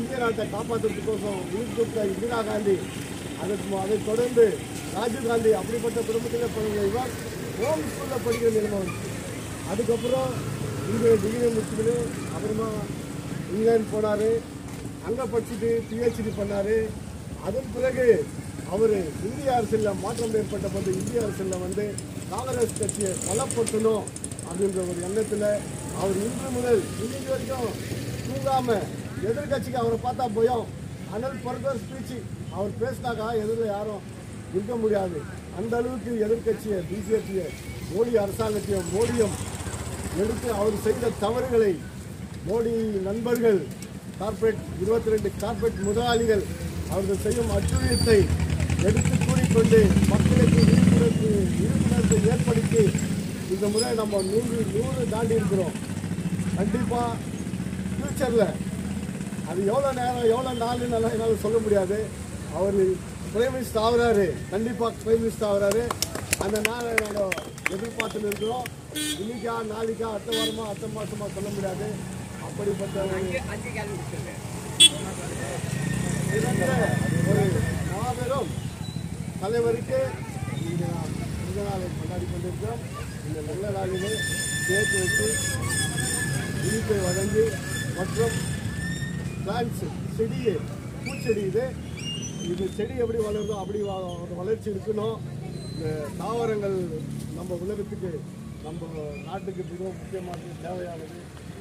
இந்திய நாட்டை காப்பாற்றுறதுக்கோசம் உயிர் கொடுத்த இந்திரா காந்தி அதற்கு மு- அதைத் தொடர்ந்து ராஜீவ் காந்தி அப்படிப்பட்ட குடும்பத்தில் பிறந்த இவர் ஹோம் ஸ்கூலில் படிக்கிற நிலைமை வந்துச்சு அதுக்கப்புறம் இங்கே டிகிரி முடிச்சுக்கிட்டு அப்புறமா இங்கிலாந்து போனார் அங்கே படிச்சுட்டு பிஹெச்டி பண்ணார் அதன் பிறகு அவர் இந்திய அரசியலில் மாற்றம் ஏற்பட்ட போது இந்திய அரசியலில் வந்து காங்கிரஸ் கட்சியை பலப்படுத்தணும் அப்படின்ற ஒரு எண்ணத்தில் அவர் இன்று முதல் இன்னைக்கு வரைக்கும் தூங்காம எதிர்கட்சிக்கு அவரை பார்த்தா பயம் ஆனால் பர்பஸ் ஸ்பீச் அவர் பேசினாக்கா எதிரில் யாரும் இருக்க முடியாது அந்த அளவுக்கு எதிர்கட்சியை பிஜேபியை மோடி அரசாங்கத்தையும் மோடியும் எடுத்து அவர் செய்த தவறுகளை மோடி நண்பர்கள் கார்ப்பரேட் இருபத்தி ரெண்டு கார்ப்பரேட் முதலாளிகள் அவர்கள் செய்யும் அச்சுழியத்தை எடுத்து கூறிக்கொண்டு மக்களுக்கு விழிப்புணர்வு விழிப்புணர்வை ஏற்படுத்தி இந்த முறை நம்ம நூறு நூறு தாண்டி இருக்கிறோம் கண்டிப்பாக ஃப்யூச்சரில் அது எவ்வளோ நேரம் எவ்வளோ நாள்னு எல்லாம் என்னால் சொல்ல முடியாது அவர் பிரைம் மினிஸ்டர் ஆகுறாரு கண்டிப்பாக பிரைம் மினிஸ்டர் ஆகுறாரு அந்த நாளை நாங்கள் எதிர்பார்த்துன்னு இருக்கிறோம் இன்னைக்கா நாளைக்கா அடுத்த வாரமா அடுத்த மாசமா சொல்ல முடியாது அப்படிப்பட்ட ஒரு சிறந்த ஒரு மாபெரும் தலைவருக்கு இந்த நாம் பிறந்த நாளை கொண்டாடி கொண்டிருக்கிறோம் இந்த நல்ல நாளிலே கேக் வைத்து இனிப்பை வழங்கி மற்றும் பிளான்ஸ் செடியை பூச்செடி இது இது செடி எப்படி வளருதோ அப்படி வ- ஒரு வளர்ச்சி இருக்கணும் இந்த தாவரங்கள் நம்ம உலகத்துக்கு நம்ம நாட்டுக்கு மிகவும் முக்கியமானது தேவையானது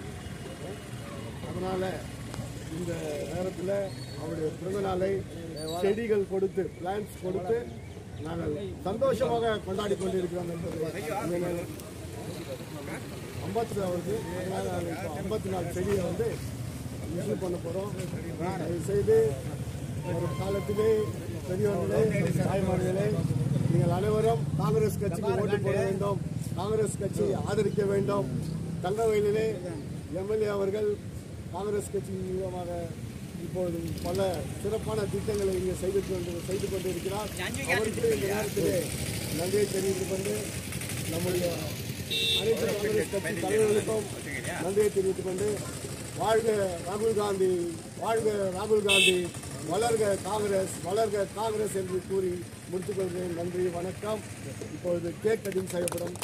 அதனால் இந்த நேரத்தில் அவருடைய பிறந்த நாளை செடிகள் கொடுத்து பிளான்ஸ் கொடுத்து நாங்கள் சந்தோஷமாக கொண்டாடி கொண்டிருக்கிறோம் என்பதை இந்த நேரம் ஐம்பத்தி அவருக்கு அதனால் நாங்கள் இப்போ ஐம்பத்தி நாலு செடியை வந்து இஷ்யூ பண்ண போகிறோம் தயவு செய்து ஒரு காலத்திலே பெரியவர்களே தாய்மார்களே நீங்கள் அனைவரும் காங்கிரஸ் கட்சிக்கு ஓட்டு போட வேண்டும் காங்கிரஸ் கட்சி ஆதரிக்க வேண்டும் தங்கவயலிலே எம்எல்ஏ அவர்கள் காங்கிரஸ் கட்சி மூலமாக இப்பொழுது பல சிறப்பான திட்டங்களை இங்கே செய்து கொண்டு செய்து கொண்டிருக்கிறார் அவருக்கு இந்த நேரத்திலே நன்றியை தெரிவித்துக் கொண்டு நம்முடைய அனைத்து காங்கிரஸ் கட்சி தலைவர்களுக்கும் நன்றியை தெரிவித்துக் கொண்டு வாழ்க ராகுல் காந்தி வாழ்க ராகுல் காந்தி வளர்க காங்கிரஸ் வளர்க காங்கிரஸ் என்று கூறி முடித்துக் கொள்கிறேன் நன்றி வணக்கம் இப்பொழுது கேக் கட்டிங் செய்யப்படும்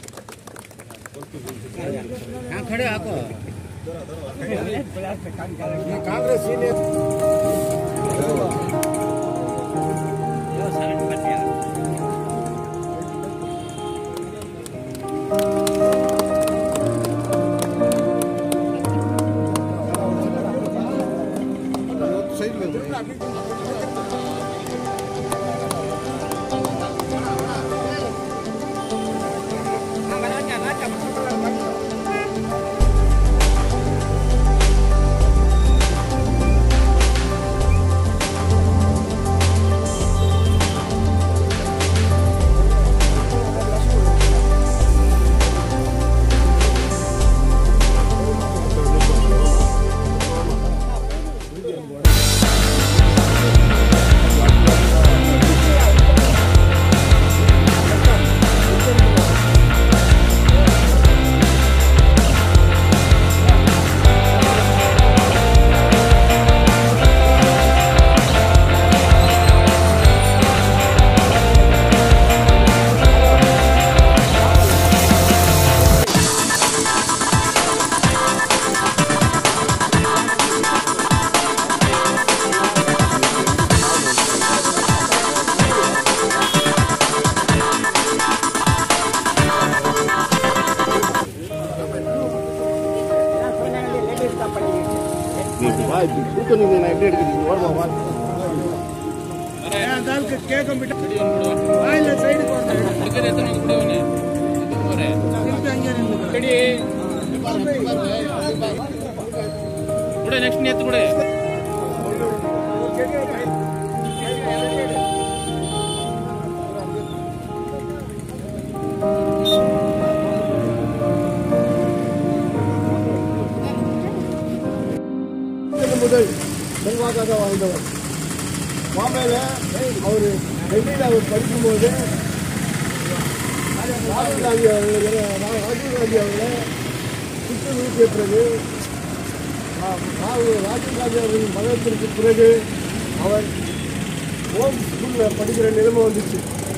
காங்கிரஸ் சீனியர் கூட்டம் நீங்க நான் எப்படி எடுக்கிறீங்க ஓரமா வா கூட நெக்ஸ்ட் நேத்து கூட இது முதல் செல்வாக்காக வாழ்ந்தவர் பாம்பேல அவர் டெல்லியில் அவர் படிக்கும்போது ராகுல் காந்தி அவர்கள் ராஜீவ் காந்தி அவர்களை சுட்டு நூற்றி பிறகு ராகுல் ராஜீவ் காந்தி அவர்களின் மரணத்திற்கு பிறகு அவர் ஹோம் ஸ்கூலில் படிக்கிற நிலைமை வந்துச்சு